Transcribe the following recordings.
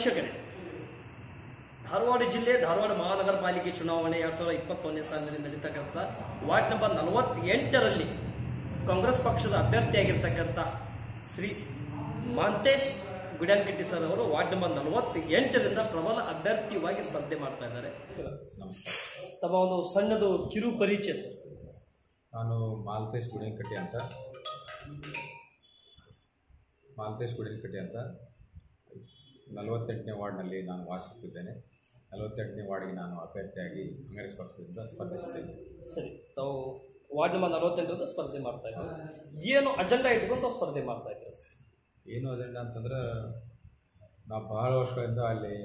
ವೀಕ್ಷಕರೇ ಧಾರವಾಡ ಜಿಲ್ಲೆ ಧಾರವಾಡ ಮಹಾನಗರ ಪಾಲಿಕೆ ಚುನಾವಣೆ ಎರಡ್ ಸಾವಿರದ ಇಪ್ಪತ್ತೊಂದನೇ ಸಾಲಿನಲ್ಲಿ ನಡೀತಕ್ಕಂಥ ವಾರ್ಡ್ ನಂಬರ್ ನಲವತ್ತೆಂಟರಲ್ಲಿ ಕಾಂಗ್ರೆಸ್ ಪಕ್ಷದ ಅಭ್ಯರ್ಥಿಯಾಗಿರ್ತಕ್ಕಂಥ ಶ್ರೀ ಮಾಂತೇಶ್ ಗುಡ್ಯಾನ್ಕಟ್ಟಿ ಸರ್ ಅವರು ವಾರ್ಡ್ ನಂಬರ್ ನಲವತ್ತೆಂಟರಿಂದ ಪ್ರಬಲ ಅಭ್ಯರ್ಥಿಯಾಗಿ ಸ್ಪರ್ಧೆ ಮಾಡ್ತಾ ಇದ್ದಾರೆ ನಮಸ್ಕಾರ ತಮ್ಮ ಒಂದು ಸಣ್ಣದು ಕಿರು ಪರಿಚಯ ಸರ್ ನಾನು ಮಾಲ್ತೇಶ್ ಗುಡಿನಕಟ್ಟಿ ಅಂತ ಮಾಲ್ತೇಶ್ ಗುಡಿನಕಟ್ಟಿ ಅಂತ ನಲವತ್ತೆಂಟನೇ ವಾರ್ಡ್ನಲ್ಲಿ ನಾನು ವಾಸಿಸುತ್ತಿದ್ದೇನೆ ನಲವತ್ತೆಂಟನೇ ವಾರ್ಡ್ಗೆ ನಾನು ಅಭ್ಯರ್ಥಿಯಾಗಿ ಕಾಂಗ್ರೆಸ್ ಪಕ್ಷದಿಂದ ಸ್ಪರ್ಧಿಸಿದ್ದೇನೆ ಸರಿ ತಾವು ವಾರ್ಡ್ ನಂಬರ್ ನಲವತ್ತೆಂಟರಿಂದ ಸ್ಪರ್ಧೆ ಮಾಡ್ತಾ ಇದ್ದಾರೆ ಏನು ಅಜೆಂಡಾ ಇಟ್ಕೊಂಡು ತಾವು ಸ್ಪರ್ಧೆ ಮಾಡ್ತಾ ಇದ್ದಾರೆ ಸರ್ ಏನು ಅಜೆಂಡ ಅಂತಂದ್ರೆ ನಾವು ಬಹಳ ವರ್ಷಗಳಿಂದ ಅಲ್ಲಿ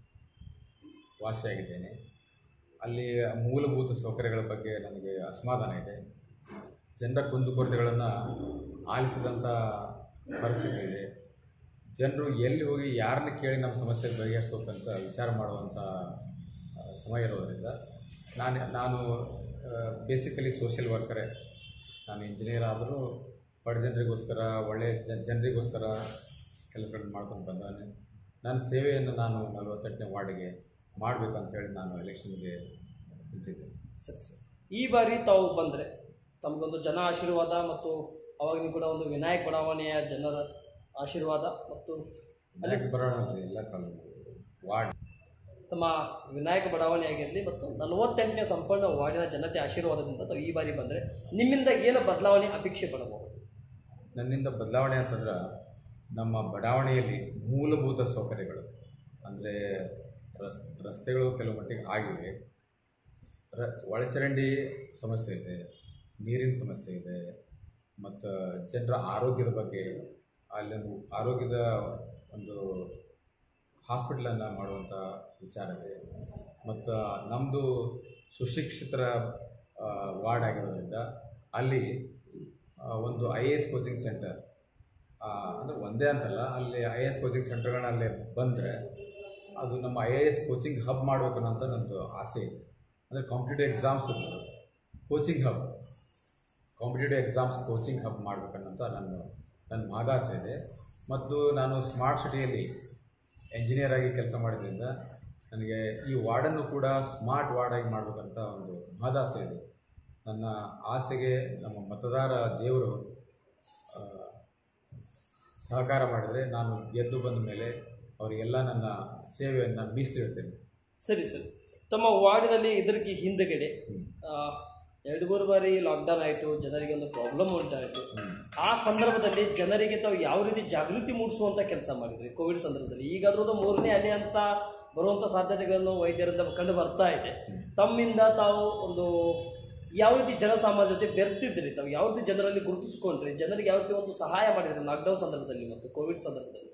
ವಾಸಿಯಾಗಿದ್ದೇನೆ ಅಲ್ಲಿ ಮೂಲಭೂತ ಸೌಕರ್ಯಗಳ ಬಗ್ಗೆ ನನಗೆ ಅಸಮಾಧಾನ ಇದೆ ಜನರ ಕುಂದುಕೊರತೆಗಳನ್ನು ಆಲಿಸಿದಂಥ ಪರಿಸ್ಥಿತಿ ಇದೆ ಜನರು ಎಲ್ಲಿ ಹೋಗಿ ಯಾರನ್ನ ಕೇಳಿ ನಮ್ಮ ಸಮಸ್ಯೆ ಬಗೆಹರಿಸ್ಬೇಕಂತ ವಿಚಾರ ಮಾಡುವಂಥ ಆ, ಸಮಯ ಇರೋದರಿಂದ ನಾನು ನಾನು ಬೇಸಿಕಲಿ ಸೋಷಿಯಲ್ ವರ್ಕರೇ ನಾನು ಇಂಜಿನಿಯರ್ ಆದರೂ ಬಡ ಜನರಿಗೋಸ್ಕರ ಒಳ್ಳೆಯ ಜನ ಜನರಿಗೋಸ್ಕರ ಕೆಲಸಗಳನ್ನು ಮಾಡ್ಕೊಂಡು ಬಂದಾನೆ ನನ್ನ ಸೇವೆಯನ್ನು ನಾನು ನಲವತ್ತೆಂಟನೇ ವಾರ್ಡಿಗೆ ಮಾಡಬೇಕಂತ ಹೇಳಿ ನಾನು ಎಲೆಕ್ಷನ್ಗೆ ನಿಂತಿದ್ದೆ ಸರಿ ಸರ್ ಈ ಬಾರಿ ತಾವು ಬಂದರೆ ತಮಗೊಂದು ಜನ ಆಶೀರ್ವಾದ ಮತ್ತು ಅವಾಗಿನ ಕೂಡ ಒಂದು ವಿನಾಯಕ್ ಬಡಾವಣೆಯ ಜನರ ಆಶೀರ್ವಾದ ಮತ್ತು ಅಲ್ಲಿ ನೆಕ್ಸ್ಟ್ ಬರೋಣ ಅಂದ್ರೆ ಎಲ್ಲ ಕಾಲೋನಿ ವಾರ್ಡ್ ತಮ್ಮ ವಿನಾಯಕ ಬಡಾವಣೆ ಆಗಿರಲಿ ಮತ್ತು ನಲವತ್ತೆಂಟನೇ ಸಂಪೂರ್ಣ ವಾರ್ಡಿನ ಜನತೆ ಆಶೀರ್ವಾದದಿಂದ ತಾವು ಈ ಬಾರಿ ಬಂದರೆ ನಿಮ್ಮಿಂದ ಏನು ಬದಲಾವಣೆ ಅಪೇಕ್ಷೆ ಪಡಬಹುದು ನನ್ನಿಂದ ಬದಲಾವಣೆ ಅಂತಂದ್ರೆ ನಮ್ಮ ಬಡಾವಣೆಯಲ್ಲಿ ಮೂಲಭೂತ ಸೌಕರ್ಯಗಳು ಅಂದರೆ ರಸ್ ರಸ್ತೆಗಳು ಕೆಲವು ಮಟ್ಟಿಗೆ ಆಗಿವೆ ರ ಒಳಚರಂಡಿ ಸಮಸ್ಯೆ ಇದೆ ನೀರಿನ ಸಮಸ್ಯೆ ಇದೆ ಮತ್ತು ಜನರ ಆರೋಗ್ಯದ ಬಗ್ಗೆ ಅಲ್ಲೊಂದು ಆರೋಗ್ಯದ ಒಂದು ಹಾಸ್ಪಿಟ್ಲನ್ನು ಮಾಡುವಂಥ ವಿಚಾರ ಇದೆ ಮತ್ತು ನಮ್ಮದು ಸುಶಿಕ್ಷಿತರ ಆ, ವಾರ್ಡ್ ಆಗಿರೋದ್ರಿಂದ ಅಲ್ಲಿ ಆ, ಒಂದು I A S coaching centre ಅಂದರೆ ಒಂದೇ ಅಂತಲ್ಲ ಅಲ್ಲಿ ಐ ಎ ಎಸ್ ಕೋಚಿಂಗ್ ಸೆಂಟರ್ಗಳನ್ನ ಅಲ್ಲಿ ಬಂದರೆ ಅದು ನಮ್ಮ I A S coaching hub ಮಾಡಬೇಕು ಅನ್ನೋಂಥ ನನ್ನದು ಆಸೆ ಇದೆ ಅಂದರೆ competitive exams coaching hub competitive exams coaching hub ಮಾಡಬೇಕನ್ನೋಂಥ ನನ್ನ ನನ್ನ ಮಹದಾಸೆ ಇದೆ ಮತ್ತು ನಾನು ಸ್ಮಾರ್ಟ್ ಸಿಟಿಯಲ್ಲಿ ಎಂಜಿನಿಯರ್ ಆಗಿ ಕೆಲಸ ಮಾಡಿದ್ರಿಂದ ನನಗೆ ಈ ವಾರ್ಡನ್ನು ಕೂಡ ಸ್ಮಾರ್ಟ್ ವಾರ್ಡ್ ಆಗಿ ಮಾಡಬೇಕಂತ ಒಂದು ಮಹದಾಸೆ ಇದೆ ನನ್ನ ಆಸೆಗೆ ನಮ್ಮ ಮತದಾರ ದೇವರು ಆ, ಸಹಕಾರ ಮಾಡಿದರೆ ನಾನು ಗೆದ್ದು ಬಂದ ಮೇಲೆ ಅವರಿಗೆಲ್ಲ ನನ್ನ ಸೇವೆಯನ್ನು ಮೀಸಲಿಡ್ತೇನೆ ಸರಿ ಸರಿ ತಮ್ಮ ವಾರ್ಡಿನಲ್ಲಿ ಇದಕ್ಕೆ ಹಿಂದೆಗಡೆ ಆ, ಎರಡು ಮೂರು ಬಾರಿ ಲಾಕ್ಡೌನ್ ಆಯಿತು ಜನರಿಗೆ ಒಂದು ಪ್ರಾಬ್ಲಮ್ ಉಂಟಾಯಿತು ಆ ಸಂದರ್ಭದಲ್ಲಿ ಜನರಿಗೆ ತಾವು ಯಾವ ರೀತಿ ಜಾಗೃತಿ ಮೂಡಿಸುವಂತ ಕೆಲಸ ಮಾಡಿದ್ರಿ ಕೋವಿಡ್ ಸಂದರ್ಭದಲ್ಲಿ ಈಗ ಅದ್ರದ್ದು ಮೂರನೇ ಅಲೆ ಅಂತ ಬರುವಂತ ಸಾಧ್ಯತೆಗಳನ್ನು ವೈದ್ಯರಿಂದ ಕಂಡು ಬರ್ತಾ ಇದೆ ತಮ್ಮಿಂದ ತಾವು ಒಂದು ಯಾವ ರೀತಿ ಜನಸಾಮಾನ್ಯ ಜೊತೆ ಬೆರ್ತಿದ್ರಿ ತಾವು ಯಾವ ರೀತಿ ಜನರಲ್ಲಿ ಗುರುತಿಸ್ಕೊಂಡ್ರಿ ಜನರಿಗೆ ಯಾವ ರೀತಿ ಒಂದು ಸಹಾಯ ಮಾಡಿದ್ರಿ ಲಾಕ್ಡೌನ್ ಸಂದರ್ಭದಲ್ಲಿ ಮತ್ತು ಕೋವಿಡ್ ಸಂದರ್ಭದಲ್ಲಿ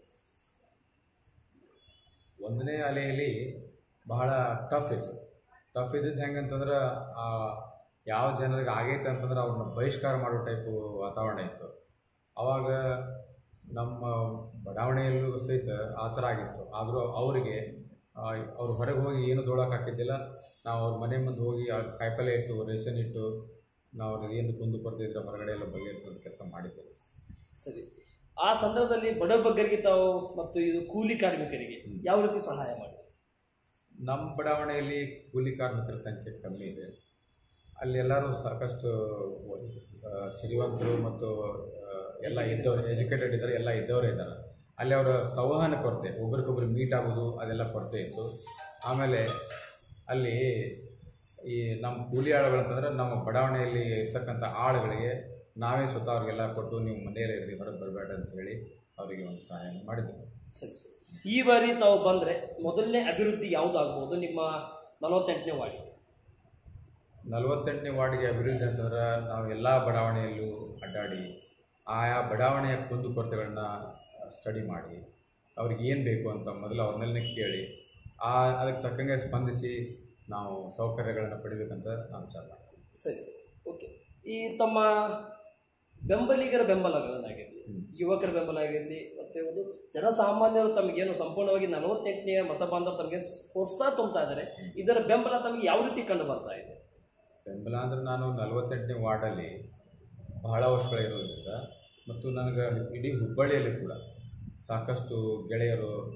ಒಂದನೇ ಅಲೆಯಲ್ಲಿ ಬಹಳ ಟಫ್ ಇತ್ತು ಟಫ್ ಇದ್ದಿದ್ದು ಹೆಂಗಂತಂದ್ರೆ ಆ, ಯಾವ ಜನರಿಗೆ ಆಗೈತೆ ಅಂತಂದ್ರೆ ಅವ್ರನ್ನ ಬಹಿಷ್ಕಾರ ಮಾಡೋ ಟೈಪು ವಾತಾವರಣ ಇತ್ತು ಆವಾಗ ನಮ್ಮ ಬಡಾವಣೆಯಲ್ಲೂ ಸಹಿತ ಆ ಥರ ಆಗಿತ್ತು ಆದರೂ ಅವರಿಗೆ ಅವ್ರು ಹೊರಗೆ ಹೋಗಿ ಏನು ತೊಗೊಳಕ್ಕಾಗ್ತಿದ್ದಿಲ್ಲ ನಾವು ಅವ್ರ ಮನೆ ಮುಂದೆ ಹೋಗಿ ಆ ಕಾಯಿಪಲ್ಯ ಇಟ್ಟು ರೇಷನ್ ಇಟ್ಟು ನಾವು ಅವ್ರಿಗೆ ಏನು ಕುಂದು ಕೊಡ್ತಿದ್ರೆ ಹೊರಗಡೆ ಎಲ್ಲ ಬಗೆಹರಿಸೋ ಕೆಲಸ ಮಾಡಿದ್ದೇವೆ ಸರಿ ಆ ಸಂದರ್ಭದಲ್ಲಿ ಬಡ ಬಗ್ಗರಿಗೆ ತಾವು ಮತ್ತು ಇದು ಕೂಲಿ ಕಾರ್ಮಿಕರಿಗೆ ಯಾವ ರೀತಿ ಸಹಾಯ ಮಾಡಿದ್ರಿ ನಮ್ಮ ಬಡಾವಣೆಯಲ್ಲಿ ಕೂಲಿ ಕಾರ್ಮಿಕರ ಸಂಖ್ಯೆ ಕಮ್ಮಿ ಇದೆ ಅಲ್ಲಿ ಎಲ್ಲರೂ ಸಾಕಷ್ಟು ಆ, ಸಿರಿವಂತರು ಮತ್ತು ಆ, ಎಲ್ಲ ಇದ್ದವರು ಎಜುಕೇಟೆಡ್ ಇದ್ದಾರೆ ಎಲ್ಲ ಇದ್ದವರೇ ಇದ್ದಾರೆ ಅಲ್ಲಿ ಅವರ ಸಂವಹನ ಕೊರತೆ ಒಬ್ರಿಗೊಬ್ರು ಮೀಟ್ ಆಗೋದು ಅದೆಲ್ಲ ಕೊರತೆ ಇತ್ತು ಆಮೇಲೆ ಅಲ್ಲಿ ಈ ನಮ್ಮ ಕೂಲಿ ಆಳುಗಳಂತಂದ್ರೆ ನಮ್ಮ ಬಡಾವಣೆಯಲ್ಲಿ ಇರ್ತಕ್ಕಂಥ ಆಳುಗಳಿಗೆ ನಾವೇ ಸ್ವತಃ ಅವ್ರಿಗೆಲ್ಲ ಕೊಟ್ಟು ನೀವು ಮನೆಯಲ್ಲೇ ಇರಿ ಹೊರಗೆ ಬರಬೇಡ ಅಂತ ಹೇಳಿ ಅವರಿಗೆ ಒಂದು ಸಹಾಯ ಮಾಡಿದ್ವಿ ಸರಿ ಸರಿ ಈ ಬಾರಿ ತಾವು ಬಂದ್ರೆ ಮೊದಲನೇ ಅಭಿವೃದ್ಧಿ ಯಾವ್ದಾಗ್ಬೋದು ನಿಮ್ಮ ನಲವತ್ತೆಂಟನೇ ವಾರ್ಡ್ ನಲವತ್ತೆಂಟನೇ ವಾರ್ಡ್ಗೆ ಅಭಿವೃದ್ಧಿ ಅಂತಂದ್ರೆ ನಾವು ಎಲ್ಲ ಬಡಾವಣೆಯಲ್ಲೂ ಅಡ್ಡಾಡಿ ಆಯಾ ಬಡಾವಣೆಯ ಕುಂದುಕೊರತೆಗಳನ್ನ ಸ್ಟಡಿ ಮಾಡಿ ಅವ್ರಿಗೆ ಏನು ಬೇಕು ಅಂತ ಮೊದಲು ಅವ್ರನ್ನೆಲ್ಲ ಕೇಳಿ ಆ ಅದಕ್ಕೆ ತಕ್ಕಂಗೆ ಸ್ಪಂದಿಸಿ ನಾವು ಸೌಕರ್ಯಗಳನ್ನು ಪಡಿಬೇಕಂತ ನಾವು ವಿಚಾರ ಮಾಡ್ತೀವಿ ಸರಿ ಸರಿ ಓಕೆ ಈ ತಮ್ಮ ಬೆಂಬಲಿಗರ ಬೆಂಬಲಗಳನ್ನಾಗಿರಲಿ ಹ್ಮ್. ಯುವಕರ ಬೆಂಬಲ ಆಗಿರಲಿ ಮತ್ತೆ ಒಂದು ಜನಸಾಮಾನ್ಯರು ತಮಗೇನು ಸಂಪೂರ್ಣವಾಗಿ ನಲವತ್ತೆಂಟನೇ ಮತ ಬಾಂಧವರು ತಮಗೆ ಪ್ರೋತ್ಸಾಹ ತುಂಬ್ತಾ ಇದ್ದಾರೆ ಇದರ ಬೆಂಬಲ ತಮಗೆ ಯಾವ ರೀತಿ ಕಂಡು ಬರ್ತಾ ಇದೆ ಬೆಂಬಲ ಅಂದ್ರೆ ನಾನು ನಲವತ್ತೆಂಟನೇ ವಾರ್ಡಲ್ಲಿ ಬಹಳ ವರ್ಷಗಳಿರೋದ್ರಿಂದ ಮತ್ತು ನನಗೆ ಇಡೀ ಹುಬ್ಬಳ್ಳಿಯಲ್ಲಿ ಕೂಡ ಸಾಕಷ್ಟು ಗೆಳೆಯರು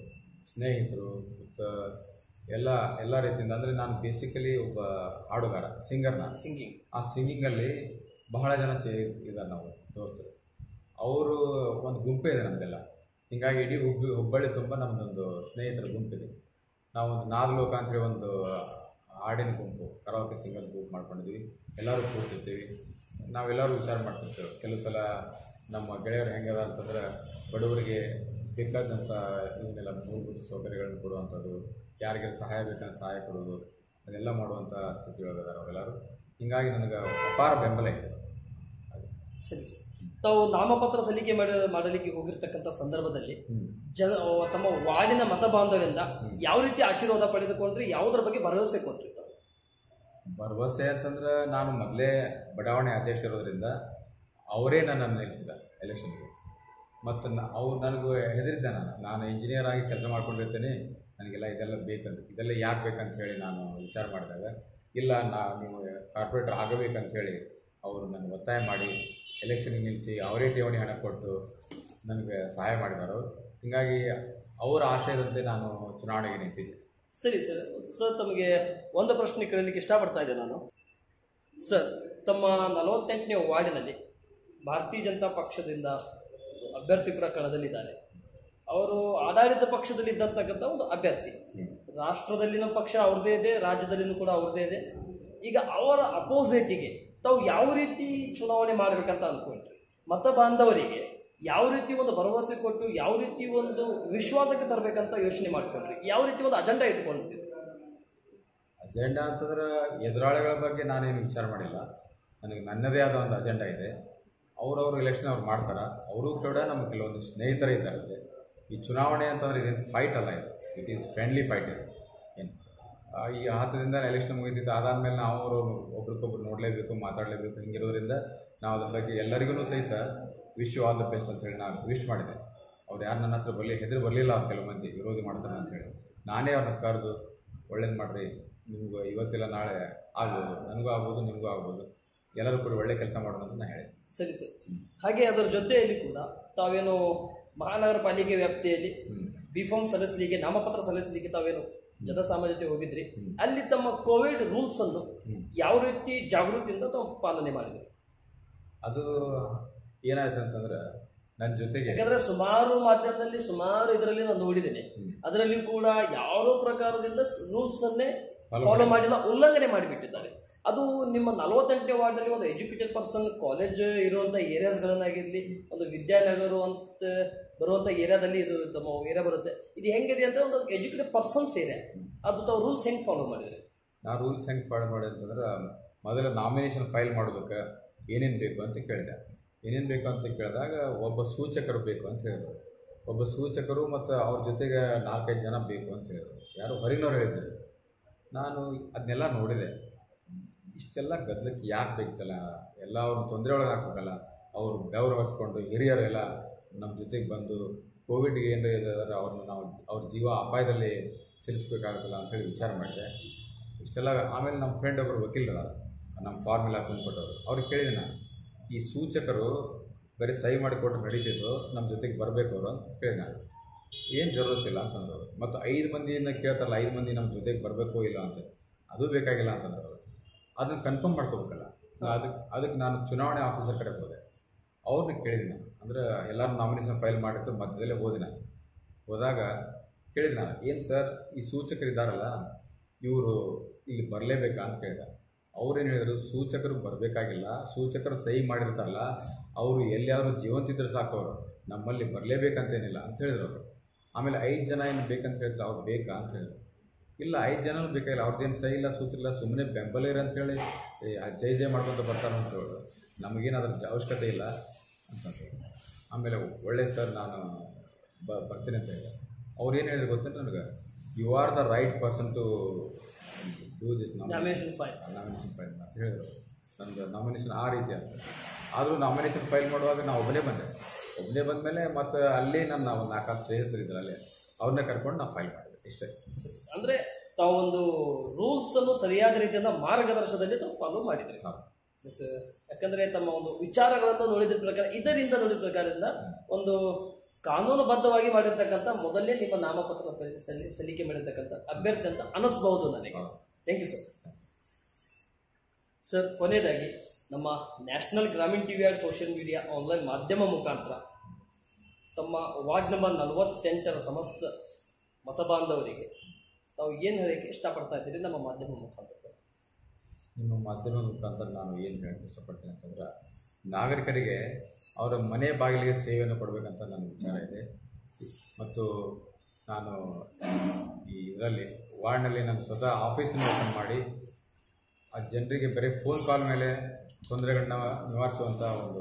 ಸ್ನೇಹಿತರು ಮತ್ತು ಎಲ್ಲ ಎಲ್ಲ ರೀತಿಯಿಂದ ಅಂದರೆ ನಾನು ಬೇಸಿಕಲಿ ಒಬ್ಬ ಹಾಡುಗಾರ ಸಿಂಗರ್ ನಾನು ಸಿಂಗಿಂಗ್ ಆ ಸಿಂಗಿಂಗಲ್ಲಿ ಬಹಳ ಜನ ಸೇ ಇದ್ದಾರೆ ನಾವು ದೋಸ್ತರು ಅವರು ಒಂದು ಗುಂಪೇ ಇದೆ ನಮ್ಮದೆಲ್ಲ ಹೀಗಾಗಿ ಇಡೀ ಹುಬ್ಬಿ ಹುಬ್ಬಳ್ಳಿ ತುಂಬ ನಮ್ಮದೊಂದು ಸ್ನೇಹಿತರ ಗುಂಪಿದೆ ನಾವು ಒಂದು ನಾದಲೋಕ ಅಂತೇಳಿ ಒಂದು ಹಾಡಿನ ಗುಂಪು ಕರಾವಕೆ ಸಿಂಗರ್ಸ್ ಗ್ರೂಪ್ ಮಾಡ್ಕೊಂಡಿದ್ವಿ ಎಲ್ಲರೂ ಕೂಡ್ತಿರ್ತೀವಿ ನಾವೆಲ್ಲರೂ ವಿಚಾರ ಮಾಡ್ತಿರ್ತೇವೆ ಕೆಲವು ಸಲ ನಮ್ಮ ಗೆಳೆಯರು ಹೆಂಗದ ಅಂತಂದ್ರೆ ಬಡವರಿಗೆ ಬೇಕಾದಂಥ ಇವನ್ನೆಲ್ಲ ಮೂಲಭೂತ ಸೌಕರ್ಯಗಳನ್ನು ಕೊಡುವಂಥದ್ದು ಯಾರಿಗಾರು ಸಹಾಯ ಬೇಕಂತ ಸಹಾಯ ಕೊಡೋದು ಅದೆಲ್ಲ ಮಾಡುವಂಥ ಸ್ಥಿತಿಯೊಳಗದಾರ ಅವರೆಲ್ಲರೂ ಹೀಗಾಗಿ ನನಗೆ ಅಪಾರ ಬೆಂಬಲ ಇದೆ ಸರಿ ಸರ್ ತಾವು ನಾಮಪತ್ರ ಸಲ್ಲಿಕೆ ಮಾಡ ಮಾಡಲಿಕ್ಕೆ ಹೋಗಿರ್ತಕ್ಕಂಥ ಸಂದರ್ಭದಲ್ಲಿ ಹ್ಞೂ ಜನ ತಮ್ಮ ವಾರ್ಡಿನ ಮತ ಬಾಂಧವರಿಂದ ಯಾವ ರೀತಿ ಆಶೀರ್ವಾದ ಪಡೆದುಕೊಂಡ್ರಿ ಯಾವುದರ ಬಗ್ಗೆ ಭರವಸೆ ಕೊಟ್ರಿ ತಾವು ಭರವಸೆ ಅಂತಂದ್ರೆ ನಾನು ಮೊದಲೇ ಬಡಾವಣೆ ಅಧ್ಯಕ್ಷ ಇರೋದ್ರಿಂದ ಅವರೇ ನನ್ನನ್ನು ನಿಲ್ಲಿಸಿದ ಎಲೆಕ್ಷನ್ಗೆ ಮತ್ತು ನ- ಅವ್ರು ನನಗೂ ಹೆದರಿದ್ದೆ ನಾನು ನಾನು ಇಂಜಿನಿಯರ್ ಆಗಿ ಕೆಲಸ ಮಾಡ್ಕೊಂಡಿರ್ತೇನೆ ನನಗೆಲ್ಲ ಇದೆಲ್ಲ ಬೇಕಂತ ಇದೆಲ್ಲ ಯಾಕೆ ಬೇಕಂತ ಹೇಳಿ ನಾನು ವಿಚಾರ ಮಾಡಿದಾಗ ಇಲ್ಲ ನಾ ನೀವು ಕಾರ್ಪೊರೇಟರ್ ಆಗಬೇಕಂತ ಹೇಳಿ ಅವರು ನನಗೆ ಒತ್ತಾಯ ಮಾಡಿ ಎಲೆಕ್ಷನ್ಗೆ ನಿಲ್ಲಿಸಿ ಅವರೇ ಠೇವಣಿ ಹಣ ಕೊಟ್ಟು ನನಗೆ ಸಹಾಯ ಮಾಡಿದರು ಹೀಗಾಗಿ ಅವರ ಆಶಯದಂತೆ ನಾನು ಚುನಾವಣೆಗೆ ನಿಂತಿದ್ದೆ ಸರಿ ಸರ್ ಸರ್ ತಮಗೆ ಒಂದು ಪ್ರಶ್ನೆ ಕೇಳಲಿಕ್ಕೆ ಇಷ್ಟಪಡ್ತಾ ಇದ್ದೆ ನಾನು ಸರ್ ತಮ್ಮ ನಲವತ್ತೆಂಟನೇ ವಾರ್ಡಿನಲ್ಲಿ ಭಾರತೀಯ ಜನತಾ ಪಕ್ಷದಿಂದ ಅಭ್ಯರ್ಥಿ ಕೂಡ ಕಣದಲ್ಲಿದ್ದಾರೆ ಅವರು ಆಡಳಿತ ಪಕ್ಷದಲ್ಲಿ ಇದ್ದಂತಕ್ಕಂಥ ಒಂದು ಅಭ್ಯರ್ಥಿ ರಾಷ್ಟ್ರದಲ್ಲಿನ ಪಕ್ಷ ಅವ್ರದ್ದೇ ಇದೆ ರಾಜ್ಯದಲ್ಲಿನೂ ಕೂಡ ಅವ್ರದ್ದೇ ಇದೆ ಈಗ ಅವರ ಅಪೋಸಿಟಿಗೆ ತಾವು ಯಾವ ರೀತಿ ಚುನಾವಣೆ ಮಾಡಬೇಕಂತ ಅನ್ಕೊಂಡ್ರಿ ಮತ ಬಾಂಧವರಿಗೆ ಯಾವ ರೀತಿ ಒಂದು ಭರವಸೆ ಕೊಟ್ಟು ಯಾವ ರೀತಿ ಒಂದು ವಿಶ್ವಾಸಕ್ಕೆ ತರಬೇಕಂತ ಯೋಚನೆ ಮಾಡ್ಕೊಂಡ್ರಿ ಯಾವ ರೀತಿ ಒಂದು ಅಜೆಂಡಾ ಇಟ್ಕೊಂಡಿದ್ದೀರಿ ಅಜೆಂಡಾ ಅಂತಂದ್ರೆ ಎದುರಾಳಿಗಳ ಬಗ್ಗೆ ನಾನೇನು ವಿಚಾರ ಮಾಡಿಲ್ಲ ನನಗೆ ನನ್ನದೇ ಆದ ಒಂದು ಅಜೆಂಡಾ ಇದೆ ಅವ್ರವ್ರ ಎಲೆಕ್ಷನ್ ಅವ್ರು ಮಾಡ್ತಾರೆ ಅವರು ಕೂಡ ನಮ್ಮ ಕೆಲವೊಂದು ಸ್ನೇಹಿತರೇ ಇದ್ದಾರೆ ಅಲ್ಲಿ. ಈ ಚುನಾವಣೆ ಅಂತಂದ್ರೆ ಇದೇನು ಫೈಟ್ ಅಲ್ಲ ಇದು ಇಟ್ ಈಸ್ ಫ್ರೆಂಡ್ಲಿ ಫೈಟ್ ಇದು ಏನು ಆ, ಈ ಹತ್ತರಿಂದ ಎಲೆಕ್ಷನ್ ಮುಗಿತಿತ್ತು ಅದಾದಮೇಲೆ ನಾವು ಅವರು ಒಬ್ರಿಗೊಬ್ರು ನೋಡಲೇಬೇಕು ಮಾತಾಡಲೇಬೇಕು ಹಿಂಗಿರೋದ್ರಿಂದ ನಾವು ಅದ್ರ ಬಗ್ಗೆ ಎಲ್ಲರಿಗೂ ಸಹಿತ wish you all the best ಅಂತ ಹೇಳಿ ನಾನು ವಿಶ್ ಮಾಡಿದೆ ಅವ್ರು ಯಾರು ನನ್ನ ಹತ್ರ ಬರಲಿ ಹೆದರು ಬರಲಿಲ್ಲ ಅಂತ ಕೆಲವು ಮಂದಿ ವಿರೋಧಿ ಮಾಡ್ತಾರೆ ಅಂತ ಹೇಳಿ ನಾನೇ ಅವ್ರನ್ನ ಕರೆದು ಒಳ್ಳೇದು ಮಾಡಿರಿ ನಿಮ್ಗೆ ಇವತ್ತಿಲ್ಲ ನಾಳೆ ಆಗ್ಬೋದು ನನಗೂ ಆಗ್ಬೋದು ನಿಮಗೂ ಆಗ್ಬೋದು ಎಲ್ಲರೂ ಕೂಡ ಒಳ್ಳೆ ಕೆಲಸ ಮಾಡೋಣ ಅಂತ ನಾನು ಹೇಳಿದೆ ಸರಿ ಸರ್ ಹಾಗೆ ಅದರ ಜೊತೆಯಲ್ಲಿ ಕೂಡ ತಾವೇನು ಮಹಾನಗರ ಪಾಲಿಕೆ ವ್ಯಾಪ್ತಿಯಲ್ಲಿ ಹ್ಞೂ ಬಿ ಫಾರ್ಮ್ ಸಲ್ಲಿಸಲಿಕ್ಕೆ ನಾಮಪತ್ರ ಸಲ್ಲಿಸಲಿಕ್ಕೆ ತಾವೇನು ಜನಸಾಮಾನ್ಯ ಜೊತೆ ಹೋಗಿದ್ರಿ ಹ್ಮ್. ಅಲ್ಲಿ ತಮ್ಮ ಕೋವಿಡ್ ರೂಲ್ಸ್ ಅನ್ನು ಹ್ಞೂ ಯಾವ ರೀತಿ ಜಾಗೃತಿಯಿಂದ ತಾವು ಪಾಲನೆ ಮಾಡಿದ್ರಿ ಅದು ಏನಾಯ್ತು ಅಂತಂದ್ರೆ ನನ್ನ ಜೊತೆಗೆ ಯಾಕಂದ್ರೆ ಸುಮಾರು ಮಾಧ್ಯಮದಲ್ಲಿ ಸುಮಾರು ಇದರಲ್ಲಿ ನಾನು ನೋಡಿದ್ದೇನೆ ಹ್ಮ್. ಅದರಲ್ಲಿ ಕೂಡ ಯಾವ ಪ್ರಕಾರದಿಂದ ರೂಲ್ಸ್ ಅನ್ನೇ Follow ಫಾಲೋ ಮಾಡಿಲ್ಲ ಉಲ್ಲಂಘನೆ ಮಾಡಿಬಿಟ್ಟಿದ್ದಾರೆ ಅದು ನಿಮ್ಮ ನಲವತ್ತೆಂಟನೇ ವಾರ್ಡ್ನಲ್ಲಿ ಒಂದು ಎಜುಕೇಟೆಡ್ ಪರ್ಸನ್ ಕಾಲೇಜ್ ಇರುವಂತ ಏರಿಯಾಸ್ಗಳನ್ನಾಗಿರ್ಲಿ ಒಂದು ವಿದ್ಯಾನಗರ ಅಂತ ಬರುವಂತ ಏರಿಯಾದಲ್ಲಿ ಇದು ತಮ್ಮ ಏರಿಯಾ ಬರುತ್ತೆ ಇದು ಹೆಂಗಿದೆ ಅಂತ ಒಂದು ಎಜುಕೇಟೆಡ್ ಪರ್ಸನ್ಸ್ ಏರಿಯಾ ಅದು ತಾವು ರೂಲ್ಸ್ ಹೆಂಗ್ ಫಾಲೋ ಮಾಡಿದ್ರಿ ನಾ ರೂಲ್ಸ್ ಹೆಂಗೆ ಫಾಲೋ ಮಾಡಿ ಅಂತಂದ್ರೆ ಮೊದಲು ನಾಮಿನೇಷನ್ ಫೈಲ್ ಮಾಡೋದಕ್ಕೆ ಏನೇನು ಬೇಕು ಅಂತ ಕೇಳಿದೆ ಏನೇನು ಬೇಕು ಅಂತ ಕೇಳಿದಾಗ ಒಬ್ಬ ಸೂಚಕರು ಬೇಕು ಅಂತ ಹೇಳಿದ್ರು ಒಬ್ಬ ಸೂಚಕರು ಮತ್ತು ಅವ್ರ ಜೊತೆಗೆ ನಾಲ್ಕೈದು ಜನ ಬೇಕು ಅಂತ ಹೇಳಿದ್ರು ಯಾರು ಹೊರಗಿನವ್ರು ಹೇಳಿದ್ರು ನಾನು ಅದನ್ನೆಲ್ಲ ನೋಡಿದೆ ಇಷ್ಟೆಲ್ಲ ಗದ್ದಲಕ್ಕೆ ಯಾಕೆ ಬೇಕಲ್ಲ ಎಲ್ಲ ಅವ್ರನ್ನ ತೊಂದರೆ ಒಳಗೆ ಹಾಕ್ಬೇಕಲ್ಲ ಅವರು ಬೆವರು ಹರಿಸ್ಕೊಂಡು ಹಿರಿಯರೆಲ್ಲ ನಮ್ಮ ಜೊತೆಗೆ ಬಂದು ಕೋವಿಡ್ಗೆ ಏನಾರ ಇದಾರೆ ಅವ್ರನ್ನ ನಾವು ಅವ್ರ ಜೀವ ಅಪಾಯದಲ್ಲಿ ಸಿಲಿಸ್ಬೇಕಾಗುತ್ತಲ್ಲ ಅಂಥೇಳಿ ವಿಚಾರ ಮಾಡಿದೆ ಇಷ್ಟೆಲ್ಲ ಆಮೇಲೆ ನಮ್ಮ ಫ್ರೆಂಡ್ ಒಬ್ಬರು ವಕೀಲರ ನಮ್ಮ ಫಾರ್ಮುಲಾ ತಂದುಕೊಟ್ಟವರು ಅವ್ರಿಗೆ ಕೇಳಿದೆ ನಾನು ಈ ಸೂಚಕರು ಬರೀ ಸಹಿ ಮಾಡಿಕೊಟ್ರೆ ನಡೀತಿದ್ದು ನಮ್ಮ ಜೊತೆಗೆ ಬರಬೇಕು ಅವರು ಅಂತ ಕೇಳಿದೆ ನಾನು ಏನು ಜರುರತ್ತಿಲ್ಲ ಅಂತಂದವರು ಮತ್ತು ಐದು ಮಂದಿನ ಕೇಳ್ತಾರಲ್ಲ ಐದು ಮಂದಿ ನಮ್ಮ ಜೊತೆಗೆ ಬರಬೇಕು ಇಲ್ಲ ಅಂತ ಅದು ಬೇಕಾಗಿಲ್ಲ ಅಂತಂದ್ರು ಅವರು ಅದನ್ನು ಕನ್ಫರ್ಮ್ ಮಾಡ್ಕೋಬೇಕಲ್ಲ ನಾ ಅದಕ್ಕೆ ಅದಕ್ಕೆ ನಾನು ಚುನಾವಣೆ ಆಫೀಸರ್ ಕಡೆ ಹೋದೆ ಅವ್ರನ್ನ ಕೇಳಿದೆ ನಾನು ಅಂದರೆ ಎಲ್ಲರೂ ನಾಮಿನೇಷನ್ ಫೈಲ್ ಮಾಡಿದ್ದು ಮಧ್ಯದಲ್ಲೇ ಹೋದೆ ನಾನು ಹೋದಾಗ ಕೇಳಿದೆ ನಾನು ಏನು ಸರ್ ಈ ಸೂಚಕರಿದ್ದಾರಲ್ಲ ಇವರು ಇಲ್ಲಿ ಬರಲೇಬೇಕಾ ಅಂತ ಕೇಳಿದೆ ಅವ್ರೇನು ಹೇಳಿದ್ರು ಸೂಚಕರು ಬರಬೇಕಾಗಿಲ್ಲ ಸೂಚಕರು ಸಹಿ ಮಾಡಿರ್ತಾರಲ್ಲ ಅವರು ಎಲ್ಲಿಯಾದರೂ ಜೀವಂತಿದ್ರೆ ಸಾಕು ಅವರು ನಮ್ಮಲ್ಲಿ ಬರಲೇಬೇಕಂತೇನಿಲ್ಲ ಅಂತ ಹೇಳಿದ್ರು ಅವರು ಆಮೇಲೆ ಐದು ಜನ ಏನು ಬೇಕಂತ ಹೇಳಿದ್ರು ಅವ್ರು ಬೇಕಾ ಅಂತ ಹೇಳಿದ್ರು ಇಲ್ಲ ಐದು ಜನನೂ ಬೇಕಾಗಿಲ್ಲ ಅವ್ರದ್ದೇನು ಸಹಿ ಇಲ್ಲ ಸೂತ್ರ ಇಲ್ಲ ಸುಮ್ಮನೆ ಬೆಂಬಲ ಇರ ಅಂತೇಳಿ ಏ, ಆ ಜೈ ಜೈ ಮಾಡ್ಕೊತ ಬರ್ತಾರೆ ಅಂತ ಹೇಳಿದ್ರು ನಮಗೇನು ಅದ್ರ ಜ- ಅವಶ್ಯಕತೆ ಇಲ್ಲ ಅಂತಂದ್ರು ಆಮೇಲೆ ಒಳ್ಳೆ ಸರ್ ನಾನು ಬ ಬರ್ತೀನಿ ಅಂತ ಹೇಳಿದೆ ಅವ್ರು ಏನು ಹೇಳಿದ್ರು ಗೊತ್ತೇನು ನನಗೆ you are the right person to do this nomination file nomination file ಅಂತ ಹೇಳಿದ್ರು ನಂದು ನಾಮಿನೇಷನ್ ಆ ರೀತಿ ಅಂತ ಆದರೂ ನಾಮಿನೇಷನ್ ಫೈಲ್ ಮಾಡುವಾಗ ನಾವು ಒಬ್ಬನೇ ಬಂದೆ ಒಬ್ಬನೇ ಬಂದಮೇಲೆ ಮತ್ತು ಅಲ್ಲಿ ನನ್ನ ಒಂದು ನಾಲ್ಕು ಸ್ನೇಹಿತರು ಇದ್ರು ಅಲ್ಲೇ ಅವ್ರನ್ನ ಕರ್ಕೊಂಡು ನಾವು ಫೈಲ್ ಮಾಡಿದೆ ಇಷ್ಟೇ ಅಂದ್ರೆ ತಾವು ಒಂದು ರೂಲ್ಸ್ ಅನ್ನು ಸರಿಯಾದ ರೀತಿಯಿಂದ ಮಾರ್ಗದರ್ಶನದಲ್ಲಿ ತಾವು ಫಾಲೋ ಮಾಡಿದ್ರಿ ಹೌದು ಎಸ್ ಯಾಕಂದ್ರೆ ತಮ್ಮ ಒಂದು ವಿಚಾರಗಳನ್ನು ನೋಡಿದ ಪ್ರಕಾರ ಇದರಿಂದ ನೋಡಿದ ಪ್ರಕಾರದಿಂದ ಒಂದು ಕಾನೂನುಬದ್ಧವಾಗಿ ಮಾಡಿರ್ತಕ್ಕಂಥ ಮೊದಲೇ ನಿಮ್ಮ ನಾಮಪತ್ರ ಪರಿ- ಸಲ್ಲಿ ಸಲ್ಲಿಕೆ ಮಾಡಿರ್ತಕ್ಕಂಥ ಅಭ್ಯರ್ಥಿ ಅಂತ ಅನಿಸ್ಬಹುದು ನನಗೆ ಹೌದು. ಥ್ಯಾಂಕ್ ಯು ಸರ್ ಸರ್ ಕೊನೆಯದಾಗಿ ನಮ್ಮ national Grameena TV and social media online ಮಾಧ್ಯಮ ಮುಖಾಂತರ ತಮ್ಮ ವಾರ್ಡ್ ನಂಬರ್ ನಲವತ್ತೆಂಟರ ಸಮಸ್ತ ಮತಬಾಂಧವರಿಗೆ ತಾವು ಏನು ಹೇಳಕ್ಕೆ ಇಷ್ಟಪಡ್ತಾ ಇದ್ದೀರಿ ನಮ್ಮ ಮಾಧ್ಯಮ ಮುಖಾಂತರ ನಿಮ್ಮ ಮಾಧ್ಯಮದ ಮುಖಾಂತರ ನಾನು ಏನು ಹೇಳಕ್ಕೆ ಇಷ್ಟಪಡ್ತೀನಿ ಅಂತಂದ್ರೆ ನಾಗರಿಕರಿಗೆ ಅವರ ಮನೆ ಬಾಗಿಲಿಗೆ ಸೇವೆಯನ್ನು ಕೊಡಬೇಕಂತ ನನ್ನ ವಿಚಾರ ಇದೆ ಮತ್ತು ನಾನು ಈ ಇದರಲ್ಲಿ ವಾರ್ಡ್ನಲ್ಲಿ ನಾನು ಸ್ವತಃ ಆಫೀಸನ್ನು ಓಪನ್ ಮಾಡಿ ಆ ಜನರಿಗೆ ಬರೀ ಫೋನ್ ಕಾಲ್ ಮೇಲೆ ತೊಂದರೆಗಳನ್ನ ನಿವಾರಿಸುವಂಥ ಒಂದು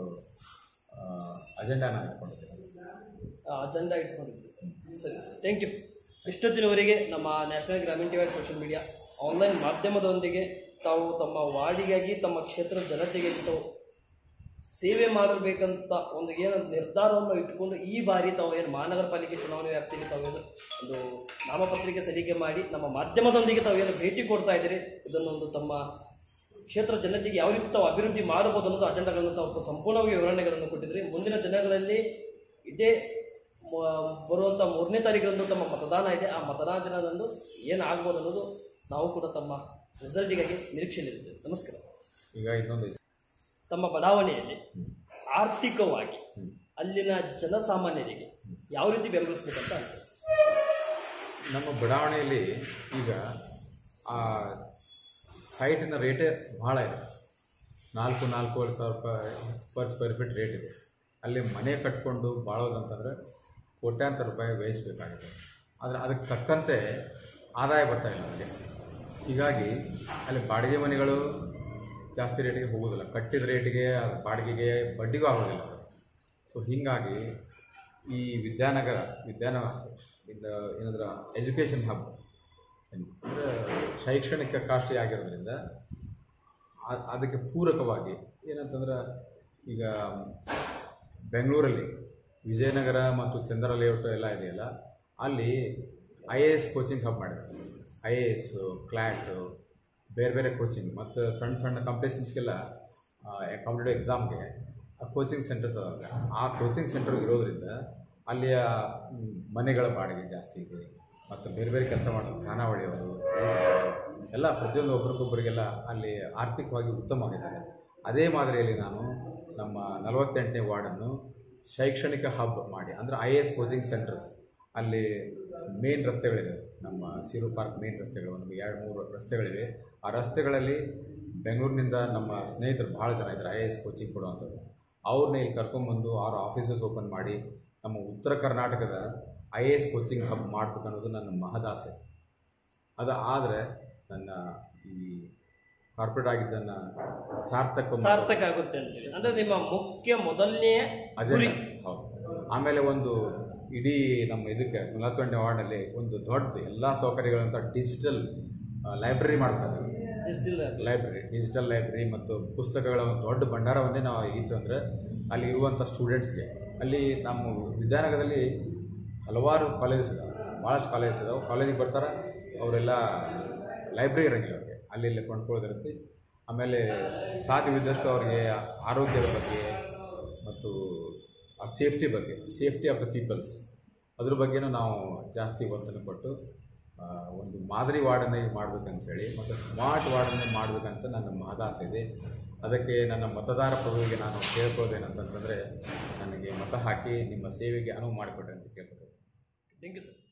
ಅಜೆಂಡಾ ನಾನು ಇಟ್ಕೊಂಡಿದ್ದೀನಿ ಅಜೆಂಡಾ ಇಟ್ಕೊಂಡಿದ್ದೀವಿ ಸರಿ ಸರ್ ಥ್ಯಾಂಕ್ ಯು ಇಷ್ಟೊತ್ತಿನವರೆಗೆ ನಮ್ಮ national Grameena TV social media online ಮಾಧ್ಯಮದೊಂದಿಗೆ ತಾವು ತಮ್ಮ ವಾರ್ಡಿಗಾಗಿ ತಮ್ಮ ಕ್ಷೇತ್ರದ ಜನತೆಗೆ ತಾವು ಸೇವೆ ಮಾಡಬೇಕಂತ ಒಂದು ಏನು ನಿರ್ಧಾರವನ್ನು ಇಟ್ಕೊಂಡು ಈ ಬಾರಿ ತಾವು ಏನು ಮಹಾನಗರ ಪಾಲಿಕೆ ಚುನಾವಣೆ ವ್ಯಾಪ್ತಿಯಲ್ಲಿ ತಾವು ಏನು ಒಂದು ನಾಮಪತ್ರಿಕೆ ಸಲ್ಲಿಕೆ ಮಾಡಿ ನಮ್ಮ ಮಾಧ್ಯಮದೊಂದಿಗೆ ತಾವು ಏನು ಭೇಟಿ ಕೊಡ್ತಾ ಇದ್ದೀರಿ ಇದನ್ನೊಂದು ತಮ್ಮ ಕ್ಷೇತ್ರ ಜನತೆಗೆ ಯಾವ ರೀತಿ ತಾವು ಅಭಿವೃದ್ಧಿ ಮಾಡಬಹುದು ಅನ್ನೋದು ಅಜೆಂಡಾಗಳನ್ನು ತಾವು ಸಂಪೂರ್ಣವಾಗಿ ವಿವರಣೆಗಳನ್ನು ಕೊಟ್ಟಿದ್ರಿ ಮುಂದಿನ ದಿನಗಳಲ್ಲಿ ಇದೇ ಮ- ಬರುವಂಥ ಮೂರನೇ ತಾರೀಕರಂದು ತಮ್ಮ ಮತದಾನ ಇದೆ ಆ ಮತದಾನ ದಿನದಂದು ಏನು ಆಗ್ಬೋದು ಅನ್ನೋದು ನಾವು ಕೂಡ ತಮ್ಮ ರಿಸಲ್ಟಿಗಾಗಿ ನಿರೀಕ್ಷೆಯಲ್ಲಿದ್ದೇವೆ ನಮಸ್ಕಾರ ಈಗ ಇನ್ನೊಂದು ಇದೆ. ತಮ್ಮ ಬಡಾವಣೆಯಲ್ಲಿ ಆರ್ಥಿಕವಾಗಿ ಅಲ್ಲಿನ ಜನಸಾಮಾನ್ಯರಿಗೆ ಯಾವ ರೀತಿ ಬೆಂಬಲಿಸಬೇಕಂತ ಅಂತ ನಮ್ಮ ಬಡಾವಣೆಯಲ್ಲಿ ಈಗ ಆ ಸೈಟಿನ ರೇಟೇ ಭಾಳ ಇದೆ ನಾಲ್ಕು ನಾಲ್ಕೂವರೆ ಸಾವಿರ ರೂಪಾಯಿ ಪರ್ ಸ್ಕ್ವೇರ್ ಫೀಟ್ ರೇಟ್ ಇದೆ ಅಲ್ಲಿ ಮನೆ ಕಟ್ಕೊಂಡು ಬಾಳೋದಂತಂದರೆ ಕೋಟ್ಯಾಂತರ ರೂಪಾಯಿ ವ್ಯಯಿಸಬೇಕಾಗಿದೆ ಆದರೆ ಅದಕ್ಕೆ ತಕ್ಕಂತೆ ಆದಾಯ ಬರ್ತಾ ಇಲ್ಲ ನನಗೆ ಹೀಗಾಗಿ ಅಲ್ಲಿ ಬಾಡಿಗೆ ಮನೆಗಳು ಜಾಸ್ತಿ ರೇಟಿಗೆ ಹೋಗೋದಿಲ್ಲ ಕಟ್ಟಿದ ರೇಟಿಗೆ ಅದು ಬಾಡಿಗೆಗೆ ಬಡ್ಡಿಗೂ ಆಗೋದಿಲ್ಲ ಅದು ಸೊ ಹೀಗಾಗಿ ಈ ವಿದ್ಯಾನಗರ ವಿದ್ಯಾನ ಇಂದ ಏನಂದ್ರೆ ಎಜುಕೇಷನ್ ಹಬ್ ಅಂದರೆ ಶೈಕ್ಷಣಿಕ ಕಾಶಿ ಆಗಿರೋದ್ರಿಂದ ಆ- ಅದಕ್ಕೆ ಪೂರಕವಾಗಿ ಏನಂತಂದ್ರೆ ಈಗ ಬೆಂಗಳೂರಲ್ಲಿ ವಿಜಯನಗರ ಮತ್ತು ಚಂದ್ರ ಲೇಔಟ್ ಎಲ್ಲ ಇದೆಯಲ್ಲ ಅಲ್ಲಿ I A S coaching hub ಮಾಡಿದ್ದಾರೆ ಐ ಎ ಎಸ್ಸು ಕ್ಲ್ಯಾಟು ಬೇರೆ ಬೇರೆ ಕೋಚಿಂಗ್ ಮತ್ತು ಸಣ್ಣ ಸಣ್ಣ ಕಾಂಪಿಟೇಷನ್ಸ್ಗೆಲ್ಲ ಕಾಂಪಿಟೇಟಿವ್ ಎಕ್ಸಾಮ್ಗೆ ಆ ಕೋಚಿಂಗ್ ಸೆಂಟರ್ಸ್ ಅದಾವೆ ಆ ಕೋಚಿಂಗ್ ಸೆಂಟರ್ ಇರೋದ್ರಿಂದ ಅಲ್ಲಿಯ ಮ್, ಮನೆಗಳ ಬಾಡಿಗೆ ಜಾಸ್ತಿ ಇದೆ ಮತ್ತು ಬೇರೆ ಬೇರೆ ಕೆಲಸ ಮಾಡೋದು ಖಾನಾವಳಿಯವರು ಎಲ್ಲ ಪ್ರತಿಯೊಂದು ಒಬ್ರಿಗೊಬ್ಬರಿಗೆಲ್ಲ ಅಲ್ಲಿ ಆರ್ಥಿಕವಾಗಿ ಉತ್ತಮವಾಗಿದ್ದಾರೆ ಅದೇ ಮಾದರಿಯಲ್ಲಿ ನಾನು ನಮ್ಮ ನಲವತ್ತೆಂಟನೇ ವಾರ್ಡನ್ನು ಶೈಕ್ಷಣಿಕ ಹಬ್ ಮಾಡಿ ಅಂದರೆ I A S coaching centres ಅಲ್ಲಿ ಮೇನ್ ರಸ್ತೆಗಳಿವೆ ನಮ್ಮ ಸಿರು ಪಾರ್ಕ್ ಮೇನ್ ರಸ್ತೆಗಳು ನಮಗೆ ಎರಡು ಮೂರು ರಸ್ತೆಗಳಿವೆ ಆ ರಸ್ತೆಗಳಲ್ಲಿ ಬೆಂಗಳೂರಿನಿಂದ ನಮ್ಮ ಸ್ನೇಹಿತರು ಭಾಳ ಜನ ಇದ್ದಾರೆ ಐ ಎ ಎಸ್ ಕೋಚಿಂಗ್ ಕೊಡುವಂಥದ್ದು ಅವ್ರನ್ನ ಇಲ್ಲಿ ಕರ್ಕೊಂಬಂದು ಅವ್ರ ಆಫೀಸಸ್ ಓಪನ್ ಮಾಡಿ ನಮ್ಮ ಉತ್ತರ ಕರ್ನಾಟಕದ I A S coaching hub ಮಾಡಬೇಕನ್ನೋದು ನನ್ನ ಮಹದಾಸೆ ಅದು ಆದರೆ ನನ್ನ ಈ ಕಾರ್ಪೊರೇಟ್ ಆಗಿದ್ದನ್ನು ಸಾರ್ಥಕ ಸಾರ್ಥಕ ಆಗುತ್ತೆ ಅಂತೇಳಿ ಅಂದ್ರೆ ನಿಮ್ಮ ಮುಖ್ಯ ಮೊದಲನೇ ಗುರಿ ಅಜೆಂಡಾ ಹೌದು ಆಮೇಲೆ ಒಂದು ಇಡೀ ನಮ್ಮ ಇದಕ್ಕೆ ನಲವತ್ತೊಂದನೇ ವಾರ್ಡಲ್ಲಿ ಒಂದು ದೊಡ್ಡ ಎಲ್ಲ ಸೌಕರ್ಯಗಳಂತ ಡಿಜಿಟಲ್ ಲೈಬ್ರರಿ ಮಾಡ್ಕೊತೀವಿ ಡಿಜಿಟಲ್ ಲೈಬ್ರರಿ ಡಿಜಿಟಲ್ ಲೈಬ್ರರಿ ಮತ್ತು ಪುಸ್ತಕಗಳ ಒಂದು ದೊಡ್ಡ ಭಂಡಾರವನ್ನೇ ನಾವು ಇತ್ತು ಅಂದರೆ ಅಲ್ಲಿ ಇರುವಂಥ ಸ್ಟೂಡೆಂಟ್ಸ್ಗೆ ಅಲ್ಲಿ ನಮ್ಮ ವಿದ್ಯಾನಗರದಲ್ಲಿ ಹಲವಾರು ಕಾಲೇಜಸ್ ಇದಾವೆ ಭಾಳಷ್ಟು ಕಾಲೇಜಸ್ ಇದಾವೆ ಕಾಲೇಜಿಗೆ ಬರ್ತಾರೆ ಅವರೆಲ್ಲ ಲೈಬ್ರರಿ ಇರೋಂಗಿಲ್ಲ ಅವ್ರಿಗೆ ಅಲ್ಲಿ ಇಲ್ಲಿ ಕೊಂಡ್ಕೊಳ್ಳೋದಿರುತ್ತೆ ಆಮೇಲೆ ಸಾಧ್ಯವಿದ್ದಷ್ಟು ಅವ್ರಿಗೆ ಆರೋಗ್ಯದ ಬಗ್ಗೆ ಮತ್ತು ಆ ಸೇಫ್ಟಿ ಬಗ್ಗೆ ಸೇಫ್ಟಿ ಆಫ್ ದ ಪೀಪಲ್ಸ್ ಅದ್ರ ಬಗ್ಗೆನೂ ನಾವು ಜಾಸ್ತಿ ಒತ್ತನ್ನು ಕೊಟ್ಟು ಆ, ಒಂದು ಮಾದರಿ ವಾರ್ಡನ್ನೇ ಮಾಡಬೇಕಂತ ಹೇಳಿ ಮತ್ತು ಸ್ಮಾರ್ಟ್ ವಾರ್ಡನ್ನೇ ಮಾಡಬೇಕಂತ ನನ್ನ ಮಹದಾಸೆ ಇದೆ ಅದಕ್ಕೆ ನನ್ನ ಮತದಾರ ಪ್ರಭುವಿಗೆ ನಾನು ಕೇಳ್ಕೊಳ್ಳೋದೇನಂತಂತಂದರೆ ನನಗೆ ಮತ ಹಾಕಿ ನಿಮ್ಮ ಸೇವೆಗೆ ಅನುವು ಮಾಡಿಕೊಡ್ರಿ ಅಂತ ಕೇಳ್ಕೊತೀನಿ ಥ್ಯಾಂಕ್ ಯು ಸರ್